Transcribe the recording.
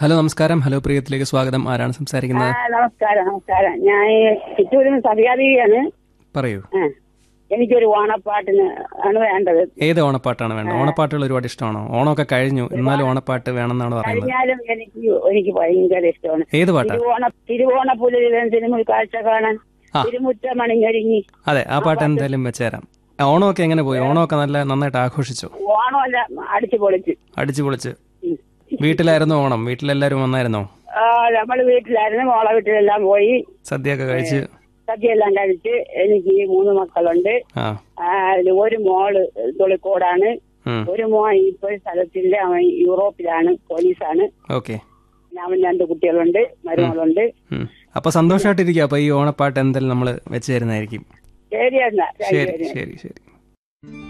Hello നമസ്കാരം hello പ്രിയത്തിലേക്ക് സ്വാഗതം ആരാണ് സംസാരിക്കുന്നത് ആ നമസ്കാരം നമസ്കാരം ഞാൻ ചിറ്റൂരിൽ നിന്ന് സഫിയാദേവിയാണ് പറയൂ ആ എനിക്കൊരു ഓണപ്പാട്ടിന് ആണ് വേണ്ടത് ഏത് ഓണപ്പാട്ടാണ് വേണ്ടത് ഓണപ്പാട്ടുകൾ ഒരുപാട് ഇഷ്ടമാണോ ഓണമൊക്കെ കഴിഞ്ഞു എന്നാലും ഓണപ്പാട്ട് വേണമെന്നാണ് പറയുന്നത് കഴിഞ്ഞാലും എനിക്ക് എനിക്ക് ഭയങ്കര ഇഷ്ടമാണ് ഏത് പാട്ടാ തിരുവോണ തിരുവോണ പുലരിതനത്തിനും കാഴ്ച കാണാൻ ആ. തിരുമുറ്റ മണിഞ്ഞൊരുങ്ങി അതെ ആ പാട്ട് എന്തായാലും വെച്ചുതരാം ഓണമൊക്കെ എങ്ങനെ പോയി ഓണമൊക്കെ നല്ല നന്നായിട്ട് ആഘോഷിച്ചു ഓണമല്ല അടിച്ചു പൊളിച്ച് അടിച്ചു പൊളിച്ച് ഉം. വീട്ടിലായിരുന്നു ഓണം വീട്ടിലെല്ലാവരും വന്നായിരുന്നോ ആ നമ്മള് വീട്ടിലായിരുന്നു മോളെ വീട്ടിലെല്ലാം പോയി സദ്യയൊക്കെ കഴിച്ച് സദ്യയെല്ലാം കഴിച്ച് എനിക്ക് മൂന്ന് മക്കളുണ്ട് ആ ആ, അതില് ഒരു മോള് തൊളിക്കോടാണ് ഉം ഒരു മോൻ ഇപ്പോൾ സ്ഥലത്തില്ല അവൻ യൂറോപ്പിലാണ് പോലീസാണ് ഓക്കെ അവൻ രണ്ട് കുട്ടികളുണ്ട് മരുമകളുണ്ട് ഉം അപ്പൊ സന്തോഷമായിട്ടിരിക്കുക അപ്പൊ ഈ ഓണപ്പാട്ട് എന്തായാലും നമ്മൾ വെച്ച് തരുന്നതായിരിക്കും ശരി എന്നാ ശരി ശരി ശരി